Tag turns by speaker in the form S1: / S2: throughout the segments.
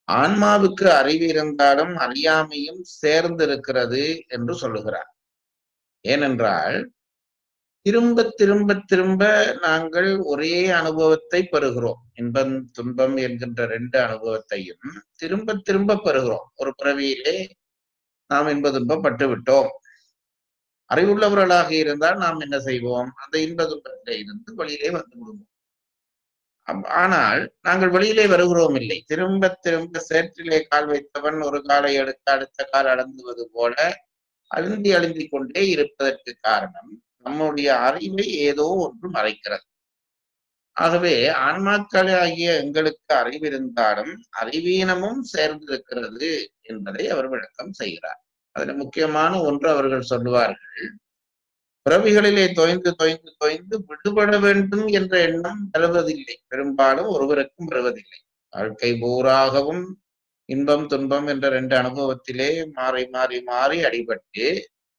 S1: ஆன்மாவுக்கு அறிவு இருந்தாலும் அறியாமையும் சேர்ந்திருக்கிறது என்று சொல்லுகிறார் ஏனென்றால் திரும்ப திரும்ப திரும்ப நாங்கள் ஒரே அனுபவத்தை பெறுகிறோம் இன்பம் துன்பம் என்கின்ற ரெண்டு அனுபவத்தையும் திரும்ப திரும்ப பெறுகிறோம் ஒரு பிறவியிலே நாம் இன்ப துன்பம் பட்டு விட்டோம் அறிவுள்ளவர்களாக இருந்தால் நாம் என்ன செய்வோம் அந்த இன்ப துன்பத்திலே இருந்து வெளியிலே வந்து விடுவோம் அப்- ஆனால் நாங்கள் வெளியிலே வருகிறோம் இல்லை திரும்ப திரும்ப சேற்றிலே கால் வைத்தவன் ஒரு காலை எடுத்து அடுத்த கால் அடங்குவது போல அழுந்தி அழுந்தி கொண்டே இருப்பதற்கு காரணம் நம்முடைய அறிவை ஏதோ ஒன்று மறைக்கிறது ஆகவே ஆன்மாக்களாகிய எங்களுக்கு அறிவிருந்தாலும் அறிவீனமும் சேர்ந்திருக்கிறது என்பதை அவர் விளக்கம் செய்கிறார் அதுல முக்கியமான ஒன்று அவர்கள் சொல்லுவார்கள் பிறவிகளிலே தொய்ந்து தொய்ந்து தொய்ந்து விடுபட வேண்டும் என்ற எண்ணம் வருவதில்லை பெரும்பாலும் ஒருவருக்கும் வருவதில்லை வாழ்க்கை பூராகவும் இன்பம் துன்பம் என்ற ரெண்டு அனுபவத்திலே மாறி மாறி மாறி அடிபட்டு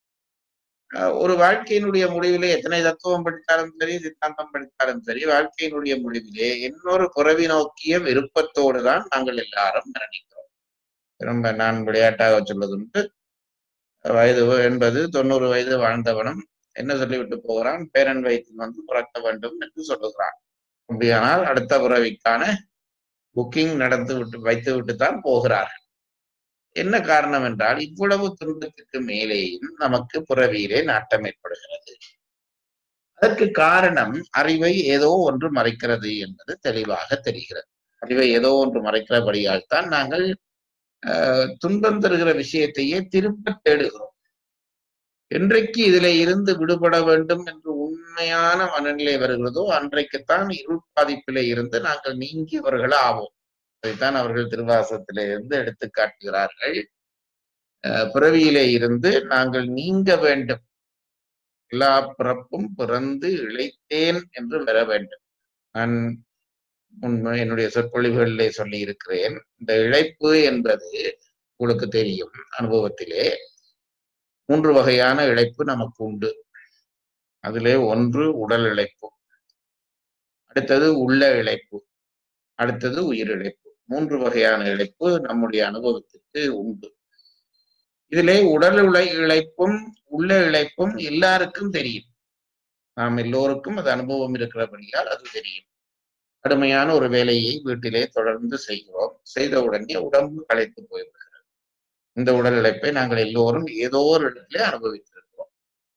S1: அஹ், ஒரு வாழ்க்கையினுடைய முடிவிலே எத்தனை தத்துவம் படித்தாலும் சரி சித்தாந்தம் படித்தாலும் சரி வாழ்க்கையினுடைய முடிவிலே இன்னொரு குறவி நோக்கிய விருப்பத்தோடு தான் நாங்கள் எல்லாரும் மரணிக்கிறோம் ரொம்ப நான் விளையாட்டாக சொல்வதுண்டு வயது எண்பது தொண்ணூறு வயது வாழ்ந்தவனும் என்ன சொல்லிவிட்டு போகிறான் பேரன் வயிற்றில் வந்து பிறக்க வேண்டும் என்று சொல்லுகிறான் அப்படியானால் அடுத்த பிறவிக்கான புக்கிங் நடந்து விட்டு வைத்து விட்டு தான் போகிறார்கள் என்ன காரணம் என்றால் இவ்வளவு துன்பத்துக்கு மேலேயும் நமக்கு புறவியிலே நாட்டம் ஏற்படுகிறது அதற்கு காரணம் அறிவை ஏதோ ஒன்று மறைக்கிறது என்பது தெளிவாக தெரிகிறது அறிவை ஏதோ ஒன்று மறைக்கிறபடியால் தான் நாங்கள் ஆஹ், துன்பம் தருகிற விஷயத்தையே திரும்ப தேடுகிறோம் என்றைக்கு இதிலே இருந்து விடுபட வேண்டும் என்று உண்மையான மனநிலை வருகிறதோ அன்றைக்குத்தான் இருள் பாதிப்பிலே இருந்து நாங்கள் நீங்கியவர்கள் ஆவோம் அதைத்தான் அவர்கள் திருவாசத்திலே இருந்து எடுத்து காட்டுகிறார்கள் அஹ் பிறவியிலே இருந்து நாங்கள் நீங்க வேண்டும் எல்லா பிறப்பும் பிறந்து இழைத்தேன் என்று வர வேண்டும் நான் முன்பு என்னுடைய சொற்பொழிவுகளிலே சொல்லி இருக்கிறேன் இந்த இழைப்பு என்பது உங்களுக்கு தெரியும் அனுபவத்திலே மூன்று வகையான இழைப்பு நமக்கு உண்டு அதிலே ஒன்று உடல் இழைப்பு அடுத்தது உள்ள இழைப்பு அடுத்தது உயிர் இழைப்பு மூன்று வகையான இழைப்பு நம்முடைய அனுபவத்திற்கு உண்டு இதிலே உடல் உழை இழைப்பும் உள்ள இழைப்பும் எல்லாருக்கும் தெரியும் நாம் எல்லோருக்கும் அது அனுபவம் இருக்கிறபடியால் அது தெரியும் கடுமையான ஒரு வேலையை வீட்டிலே தொடர்ந்து செய்கிறோம் செய்த உடனே உடம்பு களைத்து போய்விடுகிறது இந்த உடல் இழைப்பை நாங்கள் எல்லோரும் ஏதோ ஒரு இடத்திலே அனுபவித்திருக்கிறோம்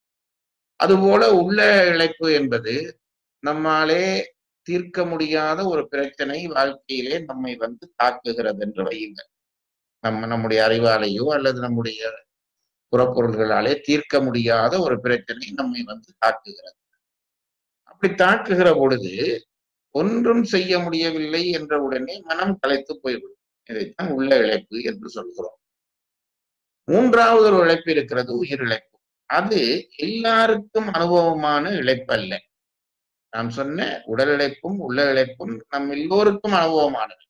S1: அதுபோல உள்ள இழைப்பு என்பது நம்மாலே தீர்க்க முடியாத ஒரு பிரச்சனை வாழ்க்கையிலே நம்மை வந்து தாக்குகிறது என்று வையுங்கள் நம்ம நம்முடைய அறிவாலேயோ அல்லது நம்முடைய புறப்பொருள்களாலே தீர்க்க முடியாத ஒரு பிரச்சனை நம்மை வந்து தாக்குகிறது அப்படி தாக்குகிற பொழுது ஒன்றும் செய்ய முடியவில்லை என்ற உடனே மனம் கலைத்து போய்விடும் இதைத்தான் உள்ள இழைப்பு என்று சொல்கிறோம் மூன்றாவது ஒரு இழைப்பு இருக்கிறது உயிர் இழைப்பு அது எல்லாருக்கும் அனுபவமான இழைப்பு அல்ல நான் சொன்ன உடல் இழைப்பும் உள்ள இழைப்பும் நம் எல்லோருக்கும் அனுபவமானது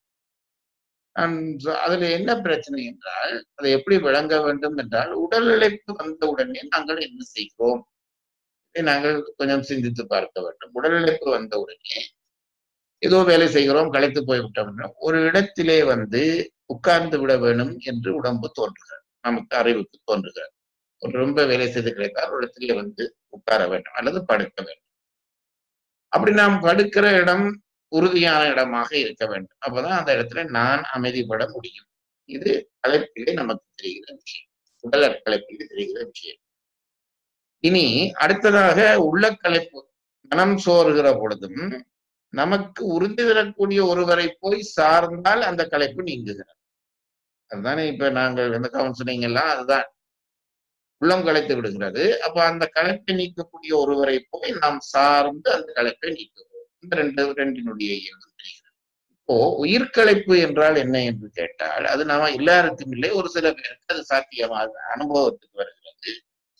S1: நான் சொ- அதுல என்ன பிரச்சனை என்றால் அதை எப்படி விளங்க வேண்டும் என்றால் உடல் இழைப்பு வந்த உடனே நாங்கள் என்ன செய்கிறோம் இதை நாங்கள் கொஞ்சம் சிந்தித்து பார்க்க வேண்டும் உடல் இழைப்பு வந்த உடனே ஏதோ வேலை செய்கிறோம் களைத்து போய்விட்டோம் என்றால் ஒரு இடத்திலே வந்து உட்கார்ந்து விட வேணும் என்று உடம்பு தோன்றுகிறது நமக்கு அறிவுக்கு தோன்றுகிறது ஒரு ரொம்ப வேலை செய்து கிடைத்தால் ஒரு இடத்திலே வந்து உட்கார வேண்டும் அல்லது படுக்க வேண்டும் அப்படி நாம் படுக்கிற இடம் உறுதியான இடமாக இருக்க வேண்டும் அப்பதான் அந்த இடத்துல நான் அமைதிப்பட முடியும் இது கலைப்பிலே நமக்கு தெரிகிற விஷயம் உடல் கலைப்பிலே தெரிகிற விஷயம் இனி அடுத்ததாக உள்ள கலைப்பு மனம் சோறுகிற பொழுதும் நமக்கு உறுதி தரக்கூடிய ஒருவரை போய் சார்ந்தால் அந்த கலைப்பு நீங்குகிறது அதுதானே இப்ப நாங்கள் இந்த கவுன்சிலிங் எல்லாம் அதுதான் உள்ளம் கலைத்து விடுகிறது அப்ப அந்த கலைப்பை நீக்கக்கூடிய ஒருவரை போய் நாம் சார்ந்து அந்த கலைப்பை நீக்குவோம் இந்த ரெண்டு ரெண்டினுடைய இயல்பும் தெரிகிறது இப்போ உயிர்கலைப்பு என்றால் என்ன என்று கேட்டால் அது நாம எல்லாருக்கும் இல்லை ஒரு சில பேருக்கு அது சாத்தியமாக அனுபவத்துக்கு வருகிறது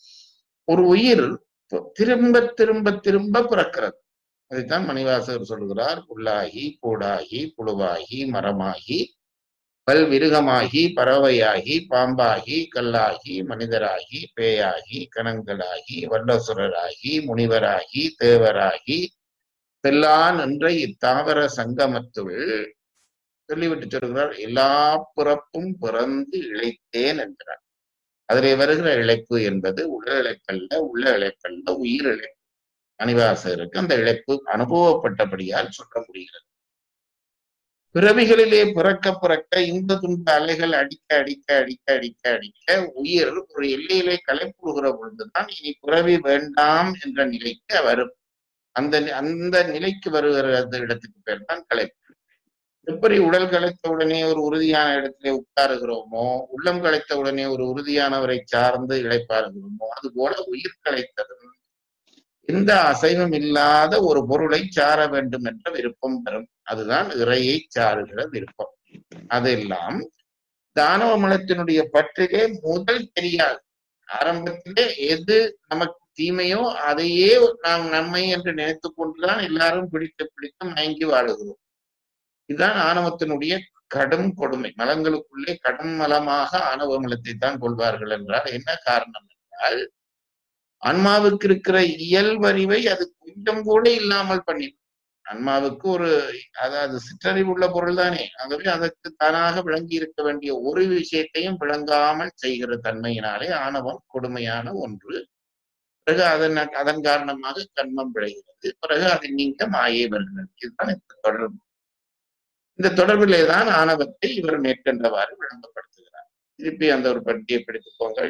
S1: ஒரு உயிர் திரும்ப திரும்ப திரும்ப பிறக்கிறது அதைத்தான் மணிவாசகர் சொல்கிறார் புல்லாகி பூடாகி புழுவாகி மரமாகி பல்விருகமாகி பறவையாகி பாம்பாகி கல்லாகி மனிதராகி பேயாகி கணங்களாகி வல்லசுரராகி முனிவராகி தேவராகி செல்லான் என்ற இத்தாவர சங்கமத்துள் சொல்லிவிட்டு சொல்கிறார் எல்லா பிறப்பும் பிறந்து இழைத்தேன் என்கிறார் அதிலே வருகிற இழைப்பு என்பது உடல் இழைப்பல்ல உள்ள இழைப்பல்ல உயிர் இழைப்பு மணிவாசகருக்கு அந்த இழைப்பு அனுபவப்பட்டபடியால் சொல்ல முடிகிறது பிறவிகளிலே பிறக்க பிறக்க இந்த துன்ப அலைகள் அடிக்க அடிக்க அடிக்க அடிக்க அடிக்க உயிர் ஒரு எல்லையிலே கலைப்புறுகிற பொழுதுதான் இனி பிறவி வேண்டாம் என்ற நிலைக்கு வரும் அந்த அந்த நிலைக்கு வருகிற அந்த இடத்துக்கு பேர் தான் கலைப்பு எப்படி உடல் கலைத்த உடனே ஒரு உறுதியான இடத்திலே உட்காருகிறோமோ உள்ளம் கலைத்த உடனே ஒரு உறுதியானவரை சார்ந்து இழைப்பாருகிறோமோ அது போல உயிர் கலைத்ததும் எந்த அசைவும் இல்லாத ஒரு பொருளை சார வேண்டும் என்ற விருப்பம் வரும் அதுதான் இறையை சாருகிற விருப்பம் அதெல்லாம் தானவ மலத்தினுடைய பற்றிலே முதல் தெரியாது ஆரம்பத்திலே எது நமக்கு தீமையோ அதையே நாம் நன்மை என்று நினைத்து கொண்டுதான் எல்லாரும் பிடித்து பிடித்து மயங்கி வாழுகிறோம் இதுதான் ஆணவத்தினுடைய கடும் கொடுமை மலங்களுக்குள்ளே கடும் மலமாக ஆணவ மலத்தை தான் கொள்வார்கள் என்றால் என்ன காரணம் என்றால் ஆன்மாவுக்கு இருக்கிற இயல்பறிவை அது கொஞ்சம் கூட இல்லாமல் பண்ணிடும் ஆன்மாவுக்கு ஒரு அதாவது சிற்றறிவு உள்ள பொருள் தானே ஆகவே அதற்கு தானாக விளங்கி இருக்க வேண்டிய ஒரு விஷயத்தையும் விளங்காமல் செய்கிற தன்மையினாலே ஆணவம் கொடுமையான ஒன்று பிறகு அதன் அதன் காரணமாக கண்மம் விளைகிறது பிறகு அதை நீங்க மாயை வருகிறது இதுதான் இந்த தொடர்பு இந்த தொடர்பிலே தான் ஆணவத்தை இவர் மேற்கண்டவாறு விளங்கப்படுத்துகிறார் திருப்பி அந்த ஒரு பட்டியை பிடித்துக்கோங்க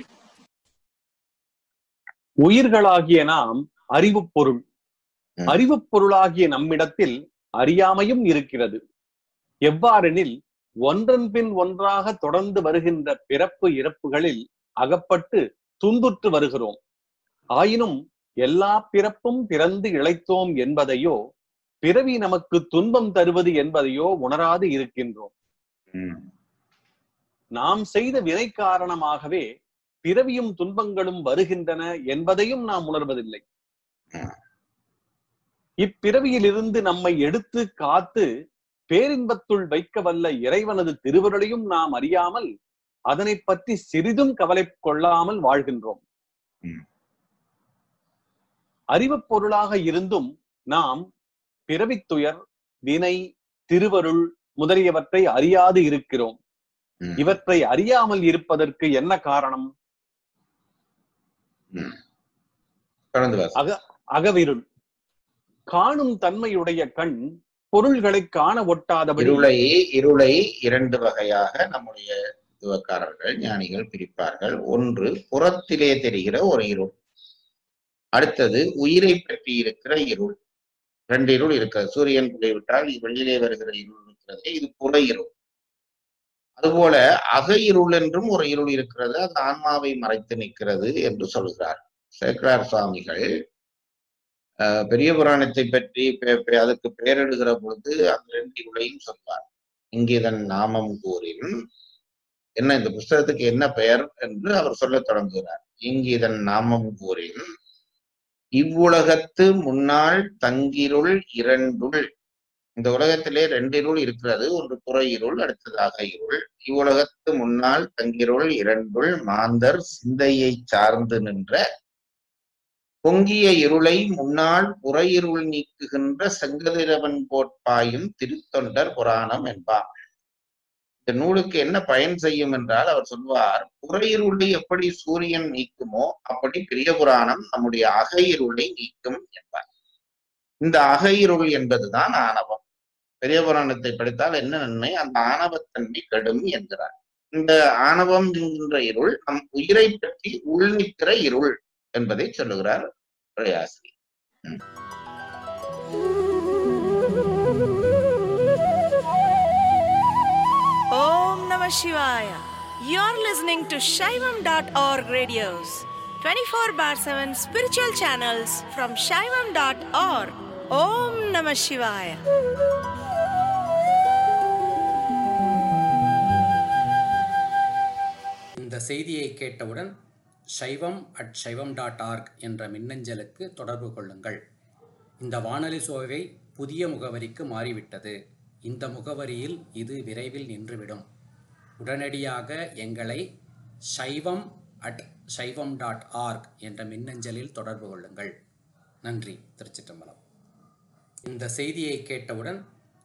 S2: உயிர்களாகிய நாம் அறிவு பொருள்
S1: ம்.
S2: அறிவு பொருளாகிய நம்மிடத்தில் அறியாமையும் இருக்கிறது எவ்வாறெனில் ஒன்றன் பின் ஒன்றாக தொடர்ந்து வருகின்ற பிறப்பு இறப்புகளில் அகப்பட்டு துன்புற்று வருகிறோம் ஆயினும் எல்லா பிறப்பும் பிறந்து இழைத்தோம் என்பதையோ பிறவி நமக்கு துன்பம் தருவது என்பதையோ உணராது இருக்கின்றோம்
S1: ம்.
S2: நாம் செய்த வினை காரணமாகவே பிறவியும் துன்பங்களும் வருகின்றன என்பதையும் நாம் உணர்வதில்லை
S1: ம்.
S2: இப்பிறவியிலிருந்து நம்மை எடுத்து காத்து பேரின்பத்துள் வைக்க வல்ல இறைவனது திருவருளையும் நாம் அறியாமல் அதனை பற்றி சிறிதும் கவலை கொள்ளாமல் வாழ்கின்றோம்
S1: ம்.
S2: அறிவுப் பொருளாக இருந்தும் நாம் பிறவித்துயர் வினை திருவருள் முதலியவற்றை அறியாது இருக்கிறோம்
S1: ம்.
S2: இவற்றை அறியாமல் இருப்பதற்கு என்ன காரணம்
S1: ம். தொடர்ந்து வாசி.
S2: அகவிருள் காணும் தன்மையுடைய கண் பொருள்களை காண ஒட்டாதபடி
S1: இருளை இருளை இரண்டு வகையாக நம்முடைய துவக்காரர்கள் ஞானிகள் பிரிப்பார்கள் ஒன்று புறத்திலே தெரிகிற ஒரு இருள் அடுத்தது உயிரை பற்றி இருக்கிற இருள் ரெண்டு இருள் இருக்கிறது சூரியன் போய்விட்டால் வெளியிலே வருகிற இருள் இருக்கிறது இது புற இருள் அதுபோல அக இருள் என்றும் ஒரு இருள் இருக்கிறது அது ஆன்மாவை மறைத்து நிற்கிறது என்று சொல்கிறார் சேக்கரார் சுவாமிகள் அஹ், பெரிய புராணத்தை பற்றி பெ- பெ- அதுக்கு பெயரிடுகிற பொழுது அந்த ரெண்டு இருளையும் சொல்வார் இங்கிதன் நாமம் கூறின் என்ன இந்த புஸ்தகத்துக்கு என்ன பெயர் என்று அவர் சொல்லத் தொடங்குகிறார் இங்கிதன் நாமம் கூறின் இவ்வுலகத்து முன்னாள் தங்கிருள் இரண்டுள் இந்த உலகத்திலே ரெண்டு இருள் இருக்கிறது ஒன்று புற இருள் அடுத்ததாக இருள் இவ்வுலகத்து முன்னால் தங்கிருள் இரண்டுள் மாந்தர் சிந்தையை சார்ந்து நின்ற பொங்கிய இருளை முன்னாள் புற இருள் நீக்குகின்ற செங்கதிரவன் கோட்பாயும் திருத்தொண்டர் புராணம் என்பார் இந்த நூலுக்கு என்ன பயன் செய்யும் என்றால் அவர் சொல்வார் புற இருளை எப்படி சூரியன் நீக்குமோ அப்படி பெரிய புராணம் நம்முடைய அக இருளை நீக்கும் என்பார் இந்த அக இருள் என்பதுதான் ஆணவம் பெரிய புராணத்தை படித்தால் என்ன நன்மை அந்த ஆணவத்தன்மை கெடும் என்கிறார் இந்த ஆணவம் என்கின்ற இருள் நம் உயிரை பற்றி உள்நிற்கிற இருள் என்பதை சொல்லுகிறார் பிரயாசி
S3: Om Namah Shivaya. You're listening to Shaivam.org radios, 24 bar 7 spiritual channels from Shaivam.org. Om Namah Shivaya.
S4: இந்த செய்தியை கேட்டவுடன் சைவம் அட் சைவம் டாட் ஆர்க் என்ற மின்னஞ்சலுக்கு தொடர்பு கொள்ளுங்கள் இந்த வானொலி சோவை புதிய முகவரிக்கு மாறிவிட்டது இந்த முகவரியில் இது விரைவில் நின்றுவிடும் உடனடியாக எங்களை சைவம் அட் சைவம் டாட் ஆர்க் என்ற மின்னஞ்சலில் தொடர்பு கொள்ளுங்கள் நன்றி திருச்சிற்றம்பலம் இந்த செய்தியை கேட்டவுடன்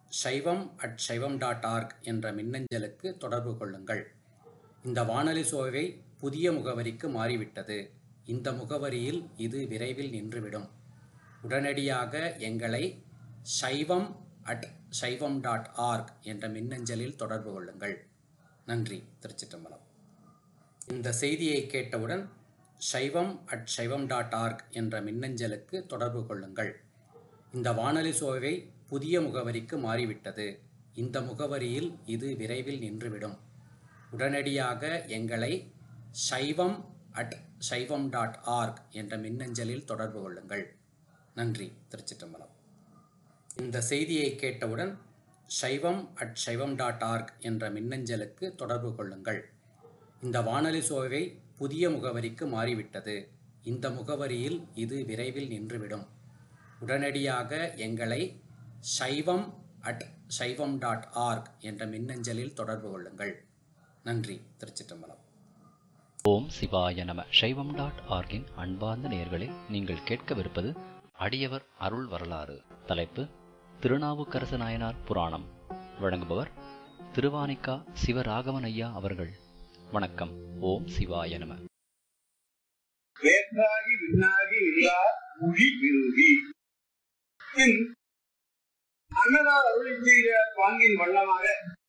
S4: சைவம் அட் சைவம் டாட் ஆர்க் என்ற மின்னஞ்சலுக்கு தொடர்பு கொள்ளுங்கள் இந்த வானொலி சோவை புதிய முகவரிக்கு மாறிவிட்டது இந்த முகவரியில் இது விரைவில் நின்றுவிடும் உடனடியாக எங்களை சைவம் அட் சைவம் டாட் ஆர்க் என்ற மின்னஞ்சலில் தொடர்பு கொள்ளுங்கள் நன்றி திருச்சிற்றம்பலம் இந்த செய்தியை கேட்டவுடன் சைவம் அட் சைவம் டாட் ஆர்க் என்ற மின்னஞ்சலுக்கு தொடர்பு கொள்ளுங்கள் இந்த வானொலி சோவை புதிய முகவரிக்கு மாறிவிட்டது இந்த முகவரியில் இது விரைவில் நின்றுவிடும் உடனடியாக எங்களை சைவம் அட் சைவம் டாட் ஆர்க் என்ற மின்னஞ்சலில் தொடர்பு கொள்ளுங்கள் நன்றி திருச்சிற்றம்பலம் இந்த செய்தியை கேட்டவுடன் சைவம் அட் சைவம் டாட் ஆர்க் என்ற மின்னஞ்சலுக்கு தொடர்பு கொள்ளுங்கள் இந்த வானொலி சோவை புதிய முகவரிக்கு மாறிவிட்டது இந்த முகவரியில் இது விரைவில் நின்றுவிடும் உடனடியாக எங்களை சைவம் அட் சைவம் டாட் ஆர்க் என்ற மின்னஞ்சலில் தொடர்பு கொள்ளுங்கள் நன்றி திருச்சிற்றம்பலம்
S5: ஓம் சிவாய நம சைவம் டாட் ஆர்கின் அன்பார்ந்த நேயர்களே நீங்கள் கேட்கவிருப்பது அடியவர் அருள் வரலாறு தலைப்பு திருநாவுக்கரசு நாயனார் புராணம் வழங்குபவர் திருவானிக்கா சிவராகவன் ஐயா அவர்கள் வணக்கம் ஓம் சிவாய நம
S6: வேற்றாகி விண்ணாகி இல்லா மொழி விரும்பி பின் அன்னதார் அருளி செய்த பாங்கின் வண்ணமாக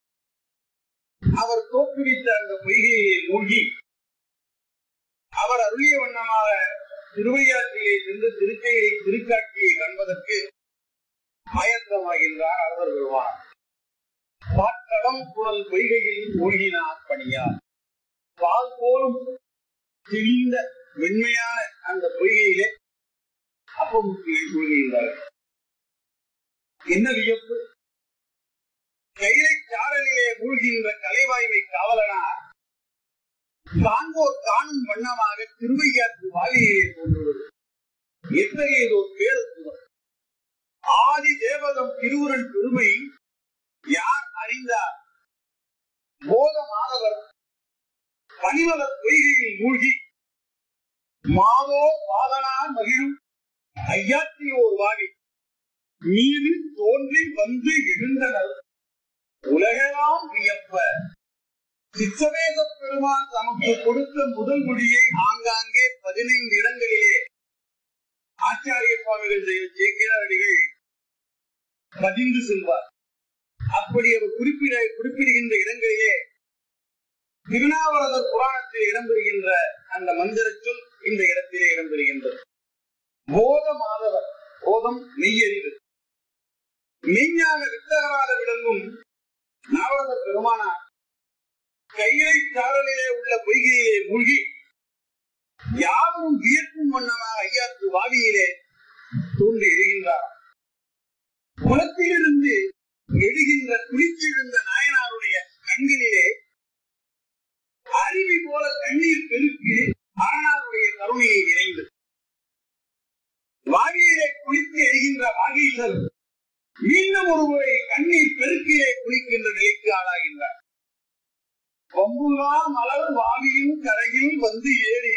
S6: அவர் தோற்றுவித்த அந்த பொய்கையை மூழ்கி அவர் அருளிய வண்ணமாக திருவையாற்றிலே சென்று திருக்கையை திருக்காட்சியை காண்பதற்கு ஆயத்தமாகின்றார் அவர் வருவார் பாட்டடம் குழல் பொய்கையில் மூழ்கினார் பணியார் பால் போலும் தெளிந்த மென்மையான அந்த பொய்கையிலே அப்பமுத்தியை மூழ்கின்றார்கள் என்ன வியப்பு கைலை சாரலிலே மூழ்கின்ற கலைவாய்மை காவலனார் காண்போர் காணும் வண்ணமாக திருவையாற்று வாலியிலே தோன்றுவது எத்தகையதோர் பேரத்துவம் ஆதி தேவதம் திருவுருள் பெருமை யார் அறிந்தார் போத மாணவர் பனிமல பொய்கையில் மூழ்கி மாதோ வாதனா மகிழும் ஐயாத்தியோர் வாவி மீது தோன்றி வந்து எழுந்தனர் உலகெல்லாம் வியப்ப சித்தவேத பெருமான் தமக்கு கொடுத்த முதல் மொழியை ஆங்காங்கே பதினைந்து இடங்களிலே ஆச்சாரிய சுவாமிகள் சேக்கிராடிகள் பதிந்து செல்வார் அப்படி அவர் குறிப்பிட குறிப்பிடுகின்ற இடங்களிலே திருநாவரதர் புராணத்தில் இடம்பெறுகின்ற அந்த மந்திர சொல் இந்த இடத்திலே இடம்பெறுகின்றது போத மாதவர் போதம் மெய்யறிவு மெய்ஞான வித்தகராக விளங்கும் நாவரத பெருமானார் கையை சாரலிலே உள்ள பொய்கையிலே மூழ்கி யாரும் வியக்கும் வண்ணமாக ஐயாற்று வாவியிலே தோன்றி எழுகின்றார் குளத்திலிருந்து எழுகின்ற குளிச்செழுந்த நாயனாருடைய கண்களிலே அருவி போல தண்ணீர் பெருக்கி அரணாருடைய கருணையை நிறைந்து வாகியிலே குளித்து எழுகின்ற வாகீசர் மீண்டும் ஒருமுறை கண்ணீர் பெருக்கிலே குளிக்கின்ற நிலைக்கு ஆளாகின்றார் கொம்புலா மலர் வாவியின் கரையில் வந்து ஏறி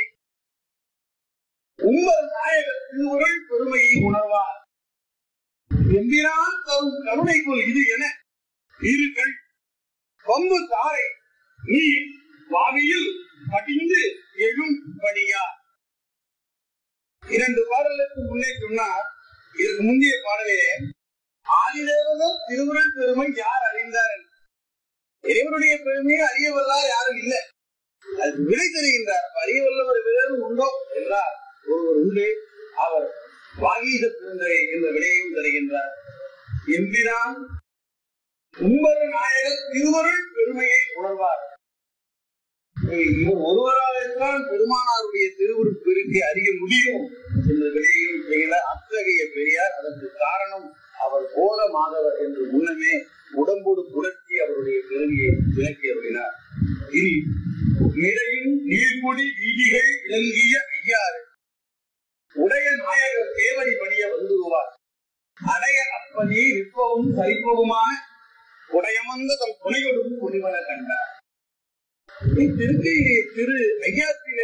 S6: உங்கள் நாயகர் திருவுருள் பெருமையை உணர்வார் எம்பிரான் தரும் கருணைக்குள் இது என இருகள் கொம்பு தாரை நீ வாவியில் படிந்து எழும் படியா இரண்டு பாடலுக்கு முன்னே சொன்னார் இதற்கு முந்தைய பாடலிலே ஆதிதேவதம் திருவுருள் பெருமை யார் அறிந்தார் என்று. இறைவனுடைய பெருமையை அறியவல்லார் யாரும் இல்லை அது விடை தருகின்றார் அறிய வல்லவர் வேறும் உண்டோ என்றார் ஒருவர் உண்டு அவர் வாகீத பெருந்தரை என்ற விடையையும் தருகின்றார் எம்பிரான் உம்பர் நாயகர் திருவருள் பெருமையை உணர்வார் இவர் ஒருவராகத்தான் பெருமானாருடைய திருவுருள் பெருக்கை அறிய முடியும் என்ற விடையையும் செய்கிறார் அத்தகைய பெரியார் அதற்கு காரணம் அவர் போத மாதவர் என்று முன்னமே உடம்போடு புரட்சி அவருடைய பெருமையை விளக்கி அருளினார் இனி நிறையும் நீர்முடி வீதிகள் விளங்கிய ஐயாறு உடைய நாயகர் தேவடி பணிய வந்துருவார் அடைய அப்பனே நிற்பவும் சரிப்பவுமான உடையமந்த தம் துணையோடும் ஒளிவன கண்டார் திருக்கையிலே திரு ஐயாத்திலே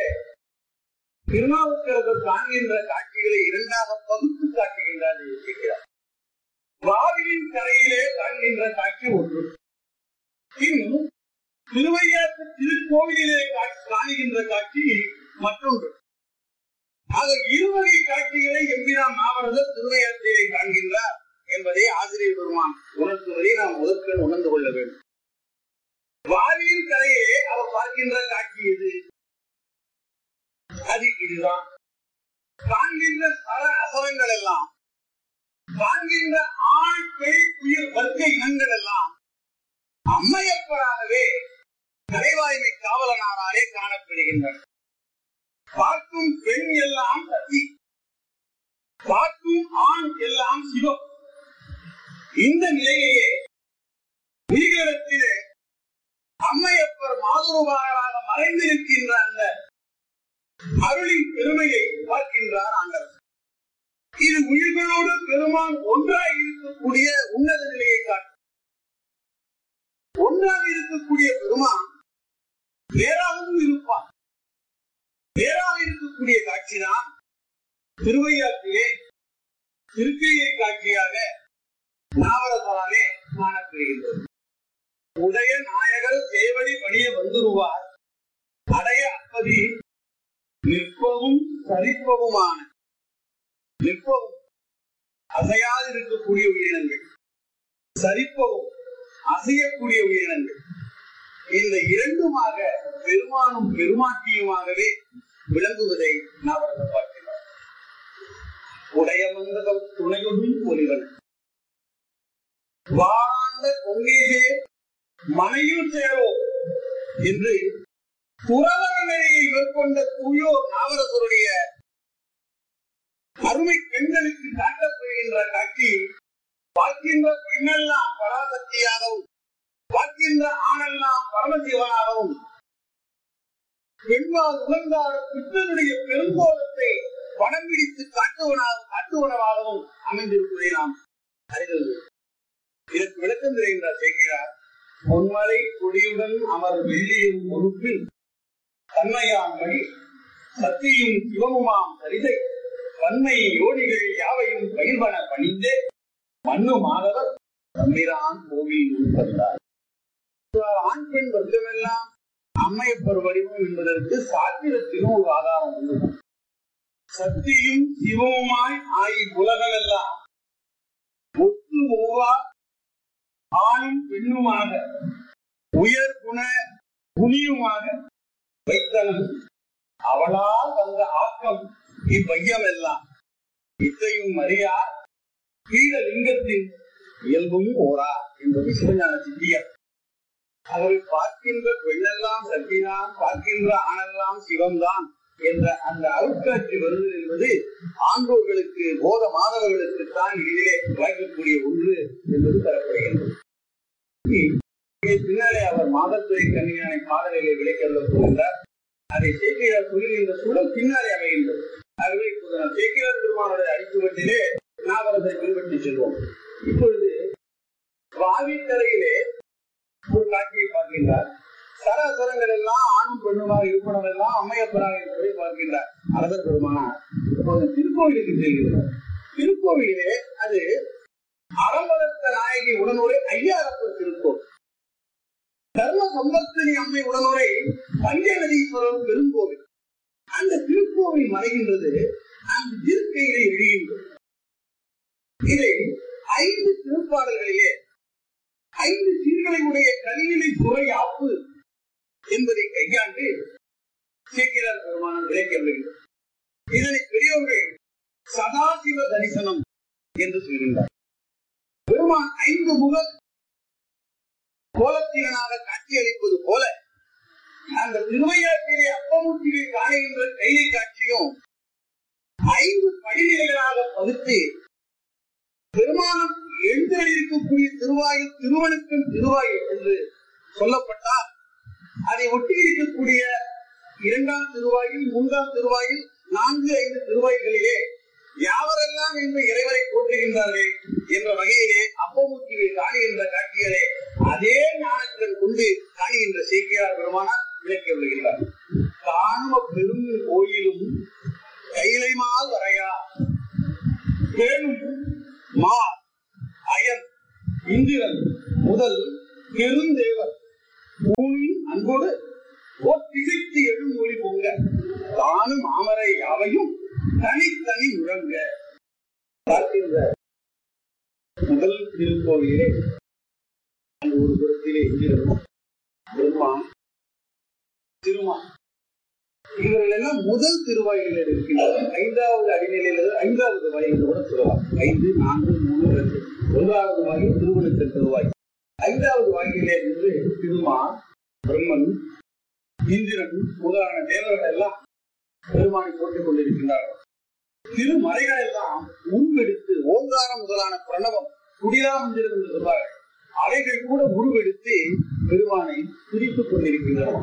S6: திருநாவுக்கரசர் காண்கின்ற காட்சிகளை இரண்டாக பகுத்து காட்டுகின்றார் இருக்கிறார் வாவியின் கரையிலே காண்கின்ற காட்சி ஒன்று பின் திருவையாற்று திருக்கோவிலிலே கா- காணுகின்ற காட்சி மற்றொன்று ஆக இருவகை காட்சிகளை எம்பிரான் மாவரதர் திருவையாற்றிலே காண்கின்றார் என்பதை ஆசிரியர் பெருமான் உணர்த்துவதை நாம் முதற்கண் உணர்ந்து கொள்ள வேண்டும் வாவியின் கரையிலே அவர் பார்க்கின்ற காட்சி எது அது இதுதான் காண்கின்ற சர அசரங்கள் எல்லாம் காண்கின்ற ஆண் பெண் உயிர் வர்க்க இனங்கள் எல்லாம் அம்மையப்பராகவே கலைவாய்மை காவலனாராலே காணப்படுகின்றன பார்க்கும் பெண் எல்லாம் சக்தி பார்க்கும் ஆண் எல்லாம் சிவம் இந்த நிலையிலே உயிரிடத்திலே அம்மையப்பர் மாதுருவாராக மறைந்திருக்கின்ற அந்த அருளின் பெருமையை பார்க்கின்றார் ஆண்டவர் இது உயிர்களோடு பெருமான் ஒன்றாய் இருக்கக்கூடிய உன்னத நிலையை காட்டும் ஒன்றாக இருக்கக்கூடிய பெருமான் வேறாகவும் இருப்பான் வேறாக இருக்கக்கூடிய காட்சிதான் திருவையாற்றிலே திருக்கையை காட்சியாக நாவரத்தாலே காணப்படுகின்றது உடைய நாயகர் சேவடி பணிய வந்துருவார் அடைய அப்பதி நிற்பவும் சரிப்பவுமான நிற்பவும் அசையாது இருக்கக்கூடிய உயிரினங்கள் சரிப்பவும் அசையக்கூடிய உயிரினங்கள் இந்த இரண்டுமாக பெருமானும் பெருமாட்டியுமாகவே விளங்குவதை நாவரசர் பார்க்கிறார் உடைய மந்தகம் துணையுடன் ஒளிவன் வாழாண்ட பொங்கேசே மனையில் சேரோம் என்று துறவர நிலையை மேற்கொண்ட தூயோர் நாவரசருடைய அருமை பெண்களுக்கு காட்டப்படுகின்ற காட்சி பார்க்கின்ற பெண்ணெல்லாம் பராசக்தியாகவும் பார்க்கின்ற ஆணெல்லாம் பரமசிவனாகவும் பெண்மால் உகந்தார பித்தனுடைய பெருங்கோலத்தை படம் பிடித்து காட்டுவனாக காட்டுவனவாகவும் அமைந்திருப்பதை நாம் அறிந்தது இதற்கு விளக்கம் தெரிகின்றார் சேர்க்கிறார் பொன்மலை கொடியுடன் அமர் வெள்ளியும் பொறுப்பில் தன்மையாம் வழி சக்தியும் சிவமுமாம் சரிதை தன்மை யோனிகள் யாவையும் பயிர்வன பணிந்தே மண்ணு மாதவர் தம்பிரான் கோவில் உட்பட்டார் ஆண் பெண் வர்க்கமெல்லாம் அம்மையப்பர் வடிவம் என்பதற்கு சாத்திரத்திலும் ஒரு ஆதாரம் உண்டு சக்தியும் சிவமுமாய் ஆகி உலகமெல்லாம் ஒத்து ஒவ்வா ஆணும் பெண்ணுமாக உயர் குண குனியுமாக வைத்தனன் அவளால் வந்த ஆக்கம் இவ்வையம் எல்லாம் இத்தையும் அறியார் கீழ லிங்கத்தின் இயல்பும் ஓரா என்பது சிவஞான சித்தியர் அவரை பார்க்கின்ற பெண்ணெல்லாம் சக்திதான் பார்க்கின்ற ஆணெல்லாம் சிவம்தான் என்ற அந்த அருட்காட்சி வருதல் என்பது ஆண்டோர்களுக்கு போத மாணவர்களுக்கு தான் இதிலே வாய்க்கக்கூடிய ஒன்று என்பது தரப்படுகின்றது இங்கே பின்னாலே அவர் மாதத்துறை கன்னியானை பாடலிலே விளைக்கல்ல போகின்றார் அதை சேக்கிரார் சொல்லுகின்ற சூழல் பின்னாலே அமைகின்றது ஆகவே இப்போது நாம் சேக்கிரார் பெருமானுடைய அடிச்சுவட்டிலே நாவரத்தை பின்பற்றி செல்வோம் இப்பொழுது வாவிக்கரையிலே ஒரு காட்சியை பார்க்கின்றார் சராசரங்கள் எல்லாம் ஆணும் பெண்ணுமாக இருப்பனம் எல்லாம் அம்மையப்பராக இருப்பதை பார்க்கின்றார் அரசர் பெருமானார் இப்போது திருக்கோவிலுக்கு செல்கிறார் திருக்கோவிலே அது அறம்பலத்த நாயகி உடனுரை ஐயாரப்பர் திருக்கோவில் தர்ம சம்பத்தினி அம்மை உடனுரை பஞ்சநதீஸ்வரர் பெருங்கோவில் அந்த திருக்கோவில் மறைகின்றது அந்த திருக்கையிலே விழுகின்றது இதை ஐந்து திருப்பாடல்களிலே ஐந்து சீர்களை உடைய கல்வினை துறை ஆப்பு என்பதை கையாண்டு சீக்கிரம் பெருமானம் விளக்க வருகிறது இதனை பெரியவர்கள் சதாசிவ தரிசனம் என்று சொல்கின்றார் பெருமான் ஐந்து முக கோலத்தினனாக காட்சியளிப்பது போல அந்த திருவையாற்றிலே அப்பமூர்த்தியை காணுகின்ற கைலை காட்சியும் ஐந்து படிநிலைகளாக பகுத்து பெருமானம் எழுந்தருளிருக்கக்கூடிய திருவாயில் திருவனுக்கும் திருவாயில் என்று சொல்லப்பட்டால் அதை ஒட்டி இருக்கக்கூடிய இரண்டாம் திருவாயில் மூன்றாம் திருவாயில் நான்கு ஐந்து திருவாய்களிலே யாவரெல்லாம் இன்று இறைவரை போற்றுகின்றார்கள் என்ற வகையிலே அப்பமூர்த்தியை காணுகின்ற காட்சிகளே அதே ஞானத்தின் கொண்டு காணுகின்ற சேக்கியார் பெருமானார் விளக்கி வருகின்றார் காணும பெரும் கோயிலும் கைலைமால் வரையா பேணும் மா அயன் இந்திரன் முதல் பெருந்தேவர் பூமியின் அன்போடு திசைத்து எழும் மொழி பொங்க தானும் அமரை யாவையும் தனித்தனி முழங்க பார்க்கின்ற முதல் திருக்கோவிலே அந்த ஒரு புறத்திலே இந்திரனும் பெருமான் திருமான் இவர்கள் எல்லாம் முதல் திருவாயிலில் இருக்கின்றனர் ஐந்தாவது அடிநிலையில் ஐந்தாவது வாயில் கூட சொல்லலாம் ஐந்து நான்கு மூணு ரெண்டு ஒன்றாவது வாயில் திருவனந்த திருவாய் ஐந்தாவது வாயிலே இருந்து திருமான் பிரம்மன் இந்திரன் முதலான தேவர்கள் எல்லாம் பெருமானை போட்டுக் கொண்டிருக்கின்றார்கள் திருமறைகள் எல்லாம் உருவெடுத்து ஓங்காரம் முதலான பிரணவம் குடிராமந்திரம் என்று சொல்வார்கள் அவைகள் கூட உருவெடுத்து பெருமானை துதித்துக் கொண்டிருக்கின்றன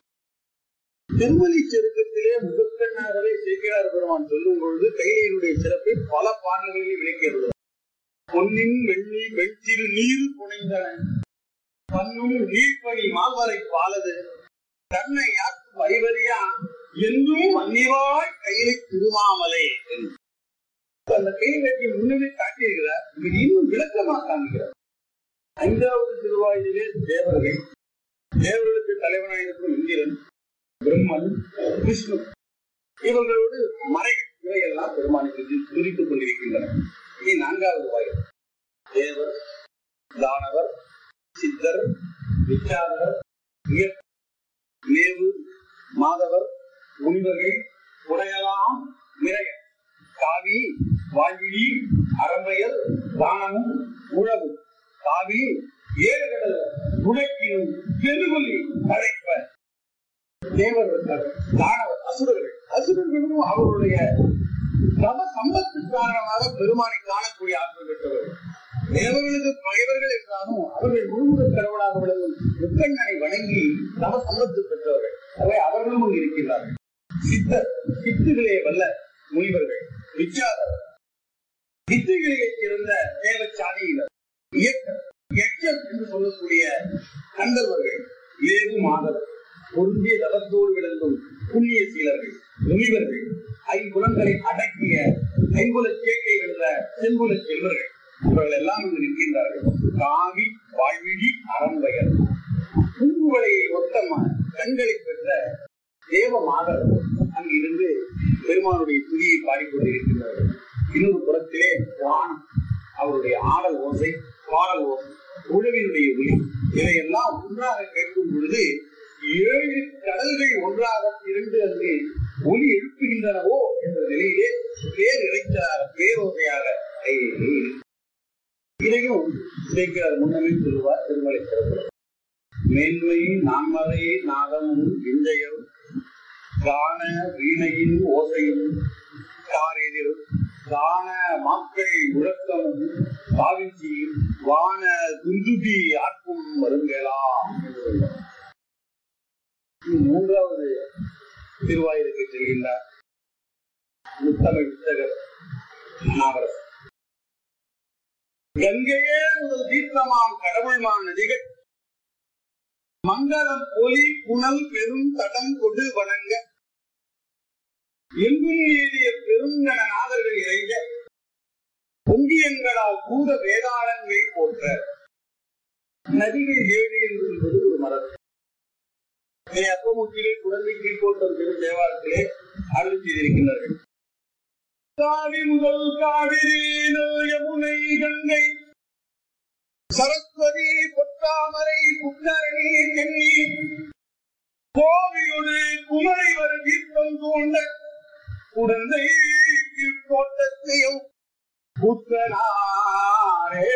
S6: திருமலி செருக்கத்திலே முகக்கண்ணாகவே சேக்கிரார் பெருமான் சொல்லும் பொழுது கையினுடைய சிறப்பை பல பாடல்களில் விளக்கியது பொன்னின் வெள்ளி வெற்றிரு நீர் புனைந்தன பன்னும் நீர்ப்பணி மால்வரை பாலது தன்னை யாக்கும் வரிவரியா என்றும் மன்னிவாய் கையிலை திருமாமலை என்று. அந்த கையிலக்கு முன்னமே காட்டியிருக்கிறார் இவர் இன்னும் விளக்கமாக காண்கிறார் ஐந்தாவது திருவாயிலே தேவர்கள் தேவர்களுக்கு தலைவனாக இருக்கும் இந்திரன் பிரம்மன் விஷ்ணு இவர்களோடு மறைகள் இவையெல்லாம் பெருமானுக்கு துதித்துக் கொண்டிருக்கின்றன இனி நான்காவது வாயில் தேவர் தானவர் சித்தர் விச்சாரர் இயற் மேவு மாதவர் முனிவர்கள் உடையலாம் நிறைய காவி வாழ்விழி அரம்பையர் தானமும் உழவு காவி ஏழு கடல் உடைக்கினும் பெருகொல்லி அழைப்ப தேவர்கள் தானவர் அசுரர்கள் அசுரர்களும் அவர்களுடைய தம சம்பத்து காரணமாக பெருமானை காணக்கூடிய ஆற்றல் பெற்றவர்கள் தேவர்களுக்கு பகைவர்கள் என்றாலும் அவர்கள் முழுமுத கடவுளாக விளங்கும் முக்கண்ணனை வணங்கி தம சம்பத்து பெற்றவர்கள் அவை அவர்களும் அங்கு இருக்கின்றார்கள் சித்தர் சித்துகளே வல்ல முனிவர்கள் விச்சாதர் சித்துகளிலே சிறந்த தேவச்சாதியினர் இயக்கம் எச்சம் என்று சொல்லக்கூடிய கந்தர்வர்கள் ஏது மாதவர் பொருந்திய தவத்தோடு விளங்கும் புண்ணிய சீலர்கள் முனிவர்கள் ஐம்புலங்களை அடக்கிய ஐம்புல சேக்கை வென்ற செம்புல செல்வர்கள் இவர்கள் எல்லாம் இங்கு நிற்கின்றார்கள் காவி வாழ்விழி அறம்பயர் பூங்குவலையை ஒத்த ம- கண்களை பெற்ற தேவ மாதர் அங்கிருந்து பெருமானுடைய துதியை பாடிக்கொண்டிருக்கின்றார்கள் இன்னொரு புறத்திலே வானம் அவருடைய ஆடல் ஓசை பாடல் ஓசை உழவினுடைய ஒளி இதையெல்லாம் ஒன்றாக கேட்கும் பொழுது ஏழு கடல்கள் ஒன்றாக திரண்டு அங்கு ஒளி எழுப்புகின்றனவோ என்ற நிலையிலே பேர் இறைச்சார பேரோசையாக இருக்கு. இதையும் சேர்க்கிறார் முன்னமே சொல்லுவார் திருமலை சிறப்பு மேன்மை நான்மறை நாதமும் விஞ்சையும் கான வீணையின் ஓசையும் காரெதிர் காண மக்கள் முழக்கமும் காவிச்சி வான துந்துபி ஆட்கும் வருங்கலாம் மூன்றாவது திருவாயிலுக்கு செல்கின்றார் முத்தமிழ் புத்தகர் நாவரசர் கங்கையே முதல் தீர்த்தமாம் கடவுள்மான் நதிகள் மங்களம் ஒலி புனல் பெரும் தடம் கொடு வணங்க எங்கும் நீடிய பெருங்கண நாதர்கள் இறைஞ்ச பொங்கியங்களால் பூத வேதாளங்கள் போற்ற நதிகள் ஏழு என்று சொல்வது ஒரு மரபு இதை அப்பமுத்திலே குழந்தை கீழ்கோட்டம் பெரும் தேவாரத்திலே அருள் செய்திருக்கின்றார்கள் காவி முதல் காவிரி நல் யமுனை கங்கை சரஸ்வதி பொத்தாமரை புத்தரணி தென்னி கோவியொடு குமரை வரு தீர்த்தம் தூண்ட குழந்தை தோட்டத்தையும் புத்தனாரே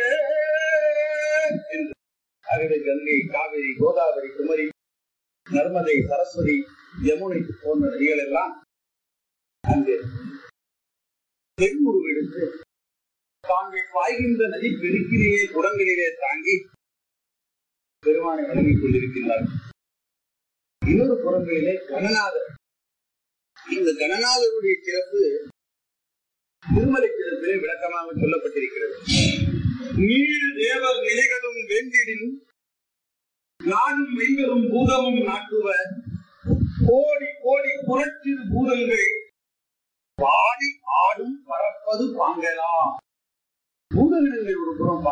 S6: என்று ஆகவே கங்கை காவிரி கோதாவரி குமரி நர்மதை சரஸ்வதி யமுனை போன்ற நதிகள் எல்லாம் அங்கு தென்முருவெடுத்து தாங்கள் பாய்கின்ற நதி பெருக்கிலேயே குடங்களிலே தாங்கி பெருமானை வழங்கிக் கொண்டிருக்கின்றார்கள் இன்னொரு புறங்களிலே கணநாதர் இந்த கணநாதருடைய சிறப்பு திருமலை சிறப்பிலே விளக்கமாக சொல்லப்பட்டிருக்கிறது நீர் தேவர் நிலைகளும் வெந்திடின் நாடும் மெய்களும் பூதமும் நாட்டுவ கோடி கோடி புரட்சிறு பூதங்கள் பாடி ஆடும் பறப்பது பாங்கலாம் பூதகணங்கள் ஒரு புறம் பாடி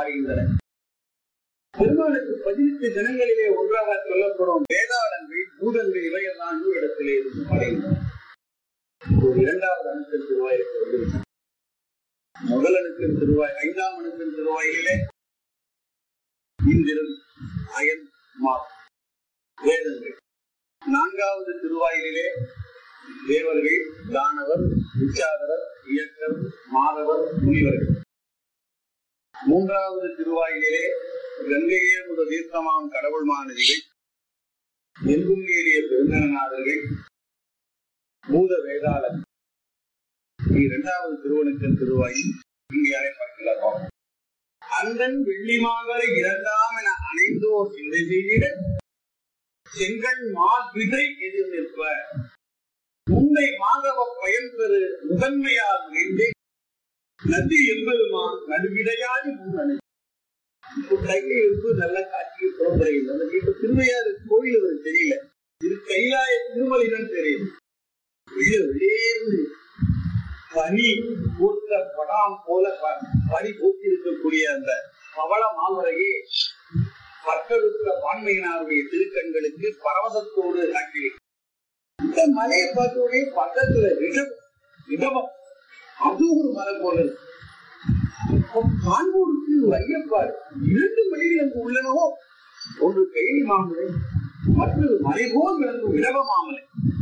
S6: மாறுகின்றன பெருமாளுக்கு பதினெட்டு தினங்களிலே ஒன்றாக சொல்லப்படும் வேதாளங்கள் பூதங்கள் இவையெல்லாம் இன்னொரு இடத்திலே இருந்து மறைகின்றன ஒரு இரண்டாவது அணுக்கள் திருவாயிலுக்கு வந்துவிட்டன முதல் அணுக்கள் திருவாய் ஐந்தாம் அணுக்கள் திருவாயிலே இந்திரன் அயன் மா வேதங்கள் நான்காவது திருவாயிலே தேவர்கள் தானவர் விச்சாதரர் இயக்கர் மாதவர் முனிவர்கள் மூன்றாவது திருவாயிலே கங்கையே முதல் தீர்த்தமாம் கடவுள் மாநதிகள் எங்கும் ஏறிய பெருந்தநாதர்கள் பூத வேதாளர் இரண்டாவது திருவனுக்கன் திருவாயில் இங்கே அழைப்பக்கலாம் அந்தன் வெள்ளிமாகரை இரண்டாம் என அணைந்தோர் சிந்தை செய்திட செங்கல் மாவிதை எதிர் நிற்ப உன்னை மாதவ பயன் பெறு முதன்மையால் முயன்றே நதி எம்பெருமா நடுவிடையாடி முன்னணி இப்போ கையில் இருந்து நல்ல காட்சியை புறப்படுகிறது அந்த இப்ப திருவையாறு கோயில் அவருக்கு தெரியல இது கைலாய திருமலிதான் தெரியுது வெளியே வெளியேந்து பனி பூத்த படாம் போல ப- பனி பூத்திருக்கக்கூடிய அந்த பவள மாமரையே பட்டெடுத்த பான்மையினாருடைய திருக்கண்களுக்கு பரவசத்தோடு காட்டியிருக்கிறது இந்த மலையை பார்த்த உடனே பக்கத்துல ரிஷபம் ரிஷபம் அது ஒரு மலை போல இருக்கு அப்போ காண்போருக்கு ஒரு ஐயப்பாடு இரண்டு மலைகள் அங்கு உள்ளனவோ ஒன்று கைலி மாமலை மற்றொரு மலை போல் விளங்கும் இடவ மாமலை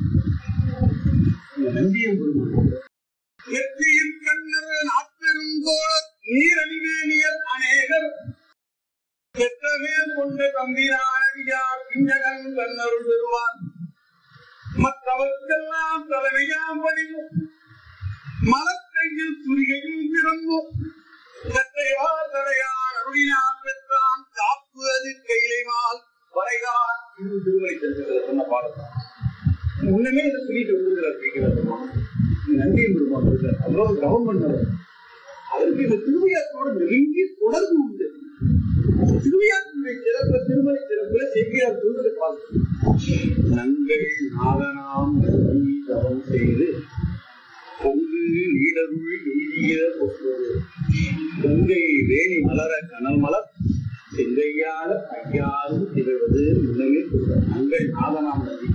S6: இந்த நந்தியம் வெற்றியின் கண்ணர் நாப்பெருங்கோளர் நீரணிவேணியர் அநேகர் பெற்றமேல் கொண்ட தம்பிரானடியார் பிஞ்சகன் கண்ணருள் பெறுவார் மற்றவர்க்கெல்லாம் தலைமையாம் பணிவும் மலக்கையில் துரிகையும் பிறந்தும் கற்றையார் தடையான் அருளினான் பெற்றான் காப்பு அது கையிலைமால் வரைதான் இது திருமலை தெரிஞ்சது சொன்ன பாடத்தான் முன்னமே இதை சொல்லிட்டு வந்துருக்கிறார் கேட்கிறார் நன்றி பெருமாள் இருக்கார் அவ்வளவு கவர்மெண்ட் அவர் அதற்கு இந்த திருவையாற்றோட நெருங்கிய தொடர்பு உண்டு திருவையாற்றுடைய சிறப்பு திருமலை சிறப்புல செவ்வியார் சொல்வதை பார்க்கிறோம் நங்கள் நாதனாம் நம்பி தவம் செய்து பொங்கு நீடருள் எய்திய பொற்பது பொங்கை வேணி மலர கனல் மலர் செங்கையால ஐயாரும் திகழ்வது முன்னமே சொல்ற நங்கள் நாதனாம் நம்பி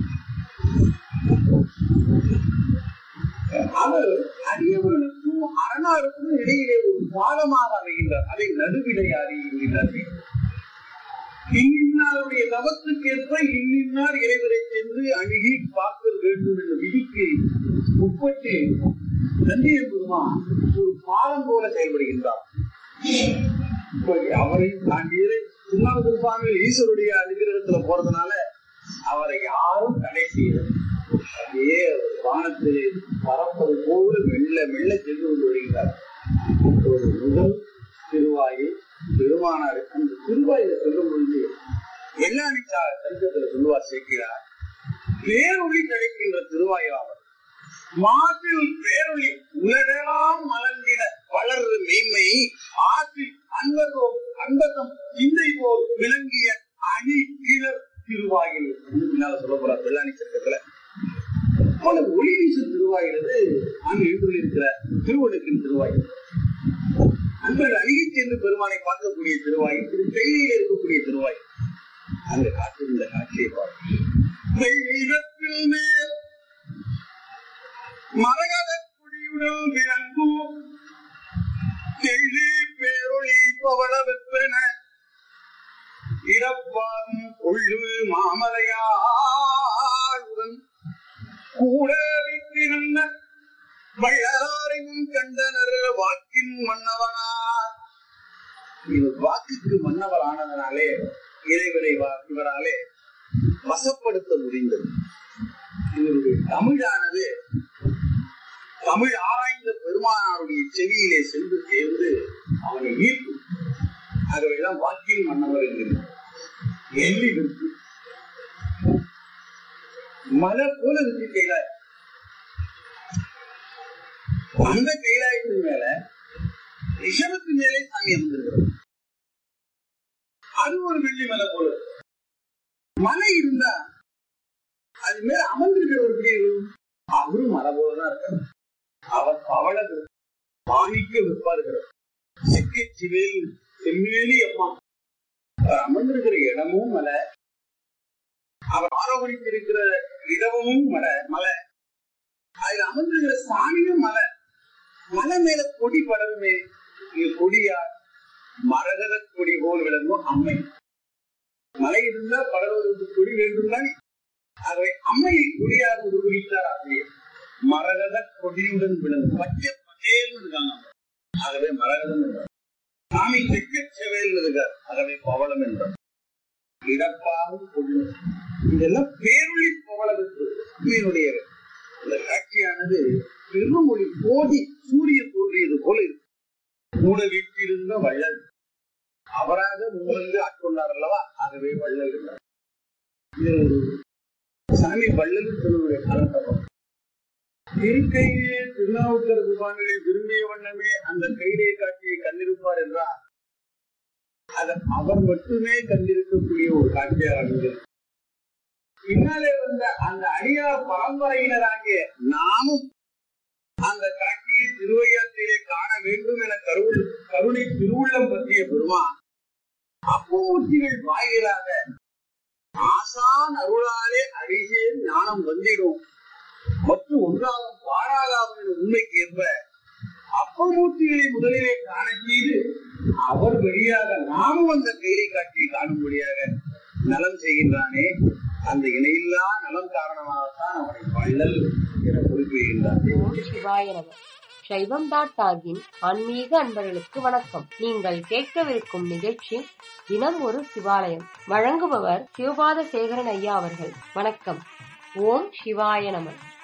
S6: அவர் அடியவர்களுக்கும் அரணாருக்கும் இடையிலே ஒரு பாலமாக அமைகின்றார் அதை நடுவிடையாரி என்கிறார்கள் இன்னின்னாருடைய தவத்துக்கேற்ப இன்னின்னார் இறைவரை சென்று அணுகி பார்க்க வேண்டும் என்ற விதிக்கு உட்பட்டு நந்திய பெருமான் ஒரு பாலம் போல செயல்படுகின்றார் இப்ப அவரை தாண்டியது சுண்ணாமது சுவாமிகள் ஈஸ்வருடைய அனுகிரகத்துல போறதுனால அவரை யாரும் தடை செய்யல அப்படியே அவர் வானத்திலே பறப்பது போல மெல்ல மெல்ல சென்று கொண்டு வருகிறார் இப்போது முதல் திருவாயில் பெருமானார் அந்த திருவாயில சொல்லும் பொழுது எல்லாணி சரித்திரத்துல சொல்லுவார் சேர்க்கிறார் பேரொளி கிடைக்கின்ற திருவாயாவர் மாசில் பேரொளி உலகெல்லாம் மலர்ந்திட வளர்ற மெய்மை ஆற்றில் அன்பதோ அன்பதம் சிந்தை போல் விளங்கிய அணி கிளர் திருவாயில் பின்னால சொல்ல போறார் வெள்ளாணி சட்டத்துல போல ஒளி வீசும் திருவாயிலது அங்கு எழுந்துள்ளிருக்கிற திருவனுக்கின் திருவாயில் அன்பர்கள் அணுகி சென்று பெருமானை பார்க்கக்கூடிய திருவாயில் திரு கையில இருக்கக்கூடிய திருவாயில் அங்க காட்டுகின்ற காட்சியை பார்க்கிறேன் மேல் மரகத குடியுடன் விளங்கும் தெள்ளி பேரொளி பவள வெப்பென இடப்பாகும் கொள்ளு மாமலையாளுடன் கூட வைத்திருந்த வள்ளலாரையும் கண்டனர் வாக்கின் மன்னவனார் இவர் வாக்குக்கு மன்னவர் ஆனதனாலே இறைவரை வா- இவராலே வசப்படுத்த முடிந்தது இவருடைய தமிழானது தமிழ் ஆராய்ந்த பெருமானாருடைய செவியிலே சென்று சேர்ந்து அவனை ஈர்க்கும் ஆகவேதான் வாக்கின் மன்னவர் என்கிறார் எள்ளி விற்கு மலை போல இருக்கு கைலாய் அந்த கைலாயத்தின் மேல ரிஷபத்து மேலே சாமி அமர்ந்திருக்கிறது அது ஒரு வெள்ளி மலை போல இருக்கு. மலை இருந்தா அது மேல அமர்ந்திருக்கிறவர் எப்படி இருக்கும் அவரும் மலை போலதான் இருக்கார் அவர் பவள மாணிக்க விற்பார்கள் சிக்கி சிவில் செம்மேலி அம்மா அவர் அமர்ந்திருக்கிற இடமும் மலை அவர் ஆரோகணித்திருக்கிற இடமும் மலை மலை அதுல அமர்ந்திருக்கிற சாமியும் மலை மலை மேல கொடி படருமே இங்க கொடியார் மரகத கொடி போல் விளங்கும் அம்மை மலை இருந்தா படர்வதற்கு கொடி வேண்டும் தானே ஆகவே அம்மையை கொடியாக உருவகித்தார் ஆசிரியர் மரகத கொடியுடன் விளங்கும் பச்சை பச்சேல் இருக்காங்க ஆகவே மரகதம் என்றார் சாமி செக்க செவேல் இருக்கார் ஆகவே பவளம் என்றார் இடப்பாக கொடி இதெல்லாம் பேரொழி பவளத்துக்கு உண்மையினுடைய இந்த காட்சியானது பெருமொழி கோடி சூரியன் தோன்றியது போல இருக்கு மூட வீட்டிருந்த வள்ளல் அவராக முன்வந்து ஆட்கொண்டார் அல்லவா ஆகவே வள்ளல் என்றார் இது ஒரு சாமி வள்ளல் சொல்லுடைய அலங்கரம் இருக்கையே திருநாவுக்கர் சுவாமிகளை விரும்பிய வண்ணமே அந்த கையிலே காட்சியை கண்டிருப்பார் என்றார் அது அவர் மட்டுமே கண்டிருக்கக்கூடிய ஒரு காட்சியாக இருந்தது பின்னாலே வந்த அந்த அடியார் பரம்பரையினராகிய நாமும் அந்த காட்சியை திருவையாற்றிலே காண வேண்டும் என கருவுள் கருணை திருவுள்ளம் பற்றிய பெருமான் அப்பூர்த்திகள் வாயிலாக ஆசான் அருளாலே அடியே ஞானம் வந்திடும் மற்றும் ஒன்றாகும் பாழாகாம் என்ற உண்மைக்கு ஏற்ப அப்பமூர்த்திகளை முதலிலே காண செய்து அவர் வழியாக நாமும் அந்த கைலை காட்சியை காணும்படியாக நலம் செய்கின்றானே அந்த இணையில்லா நலம் காரணமாகத்தான் அவனை வள்ளல் என குறிப்பிடுகின்றான்
S7: ஓம் சிவாய நம சைவம் டாட் டாகின் ஆன்மீக அன்பர்களுக்கு வணக்கம் நீங்கள் கேட்கவிருக்கும் நிகழ்ச்சி தினம் ஒரு சிவாலயம் வழங்குபவர் சிவபாத சேகரன் ஐயா அவர்கள் வணக்கம் ஓம் சிவாய நம